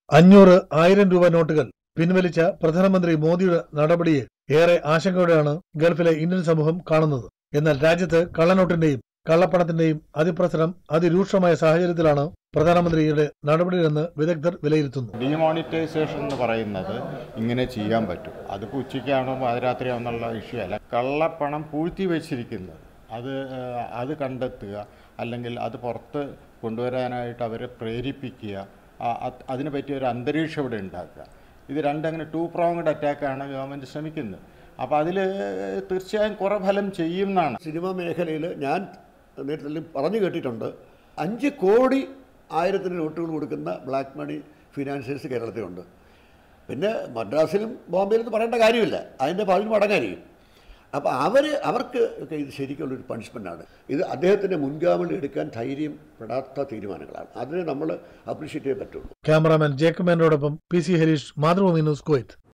അഞ്ഞൂറ് ആയിരം രൂപ നോട്ടുകൾ പിൻവലിച്ച പ്രധാനമന്ത്രി മോദിയുടെ നടപടിയെ ഏറെ ആശങ്കയോടെയാണ് ഗൾഫിലെ ഇന്ത്യൻ സമൂഹം കാണുന്നത് എന്നാൽ രാജ്യത്ത് കള്ളനോട്ടിന്റെയും കള്ളപ്പണത്തിന്റെയും അതിപ്രസരം അതിരൂക്ഷമായ സാഹചര്യത്തിലാണ് പ്രധാനമന്ത്രിയുടെ നടപടിയെന്ന് വിദഗ്ധർ വിലയിരുത്തുന്നു ഡിമോണിറ്റൈസേഷൻ എന്ന് പറയുന്നത് ഇങ്ങനെ ചെയ്യാൻ പറ്റും അതിപ്പോൾ ഉച്ചയ്ക്കാണോ പാതിരാത്രിയാണോ എന്നുള്ള ഇഷ്യൂ അല്ല കള്ളപ്പണം പൂഴ്ത്തി വെച്ചിരിക്കുന്നത് അത് ഏഹ്, അത് കണ്ടെത്തുക അല്ലെങ്കിൽ അത് പുറത്ത് കൊണ്ടുവരാനായിട്ട് അവരെ പ്രേരിപ്പിക്കുക ആ- അത് അതിന് പറ്റിയ ഒരു അന്തരീക്ഷം ഇവിടെ ഉണ്ടാക്കുക ഇത് രണ്ടങ്ങനെ ടു പ്രോങ്ഡ് അറ്റാക്കാണ് ഗവൺമെൻറ് ശ്രമിക്കുന്നത് അപ്പോൾ അതിൽ തീർച്ചയായും കുറേ ഫലം ചെയ്യും എന്നാണ് സിനിമാ മേഖലയിൽ ഞാൻ നേരത്തെ പറഞ്ഞു കേട്ടിട്ടുണ്ട് അഞ്ച് കോടി ആയിരത്തിന് നോട്ടുകൾ കൊടുക്കുന്ന ബ്ലാക്ക് മണി ഫിനാൻസേഴ്സ് കേരളത്തിലുണ്ട് പിന്നെ മദ്രാസിലും ബോംബെയിലും പറയേണ്ട കാര്യമില്ല അതിൻ്റെ പതിന് മടങ്ങായിരിക്കും അപ്പോൾ അവർ അവർക്ക് ഒക്കെ ഇത് ശരിക്കുള്ളൊരു പണിഷ്മെൻ്റാണ് ഇത് അദ്ദേഹത്തിൻ്റെ മുൻഗാമിൽ എടുക്കാൻ ധൈര്യം പെടാത്ത തീരുമാനങ്ങളാണ് അതിനെ നമ്മൾ അപ്രീഷിയേറ്റ് ചെയ്യാൻ പറ്റുള്ളൂ ക്യാമറാമാൻ ജേക്കബ് മേനോടൊപ്പം P C Harish Mathrubhumi news Kuwait